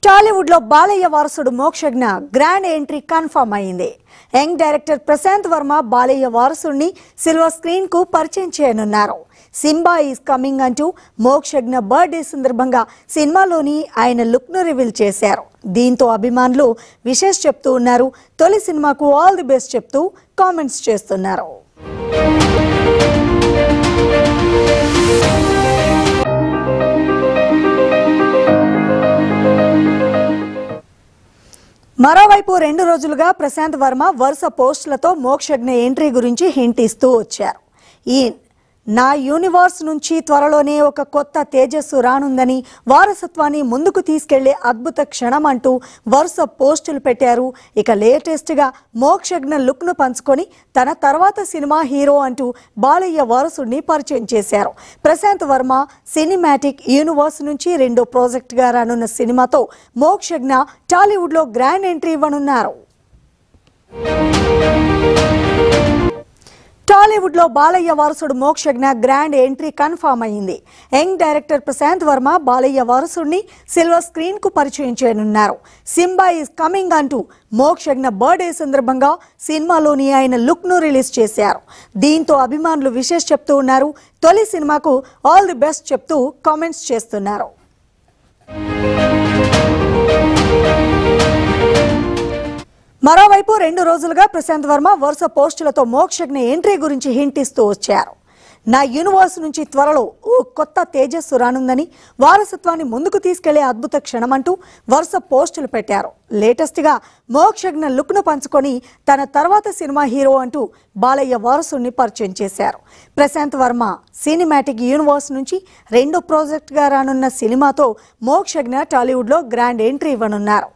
టాలీవుడ్ లో బాలయ్య వారసుడు Mokshagna grand entry confirm అయింది యంగ్ డైరెక్టర్ ప్రశాంత్ వర్మ బాలయ్య వారసుడిని సిల్వర్ స్క్రీన్ కు పరిచయం చేయనున్నారు సింబా ఈజ్ కమింగ్ అంటూ మోక్షజ్ఞ బర్త్డే సందర్భంగా సినిమాలోని ఆయన లుక్ ను రివీల్ చేశారు దీంతో అభిమానులు విశేష్ చెప్తూ ఉన్నారు తొలి సినిమాకు ఆల్ ది బెస్ట్ చెప్తూ కామెంట్స్ చేస్తున్నారు మరోవైపు రెండు రోజులుగా ప్రశాంత్ వర్మ వరుస పోస్టులతో మోక్షజ్ఞ ఎంట్రీ గురించి హింట్ ఇస్తూ వచ్చారు ఈ నా యూనివర్స్ నుంచి త్వరలోనే ఒక కొత్త తేజస్సు రానుందని వారసత్వాన్ని ముందుకు తీసుకెళ్లే అద్భుత క్షణం అంటూ వరుస పోస్టులు పెట్టారు ఇక లేటెస్ట్గా మోక్షజ్ఞ లుక్ను పంచుకొని తన తర్వాత సినిమా హీరో అంటూ బాలయ్య వారసుడిని పరిచయం చేశారు ప్రశాంత్ వర్మ సినిమాటిక్ యూనివర్స్ నుంచి రెండో ప్రాజెక్ట్గా రానున్న సినిమాతో మోక్షజ్ఞ టాలీవుడ్లో గ్రాండ్ ఎంట్రీ ఇవ్వనున్నారు టాలీవుడ్ లో బాలయ్య వారసుడు మోక్షజ్ఞ గ్రాండ్ ఎంట్రీ కన్ఫర్మ్ అయింది యంగ్ డైరెక్టర్ ప్రశాంత్ వర్మ బాలయ్య వారసుడిని సిల్వర్ స్క్రీన్ కు పరిచయం చేయనున్నారు సింబా ఈజ్ కమింగ్ అంటూ మోక్షజ్ఞ బర్త్డే సందర్భంగా సినిమాలోని ఆయన లుక్ ను రిలీజ్ చేశారు దీంతో అభిమానులు విశేష్ చెప్తూ ఉన్నారు తొలి సినిమాకు ఆల్ ది బెస్ట్ చెప్తూ కామెంట్స్ చేస్తున్నారు మరోవైపు రెండు రోజులుగా ప్రశాంత్ వర్మ వరుస పోస్టులతో మోక్షజ్ఞ ఎంట్రీ గురించి హింట్ ఇస్తూ వచ్చారు నా యూనివర్స్ నుంచి త్వరలో ఓ కొత్త తేజస్సు రానుందని వారసత్వాన్ని ముందుకు తీసుకెళ్లే అద్భుత క్షణమంటూ వరుస పోస్టులు పెట్టారు లేటెస్ట్గా మోక్షజ్ఞ లుక్ను పంచుకొని తన తర్వాత సినిమా హీరో అంటూ బాలయ్య వారసుడిని పరిచయం చేశారు ప్రశాంత్ వర్మ సినిమాటిక్ యూనివర్స్ నుంచి రెండో ప్రాజెక్ట్గా రానున్న సినిమాతో మోక్షజ్ఞ టాలీవుడ్లో గ్రాండ్ ఎంట్రీ ఇవ్వనున్నారు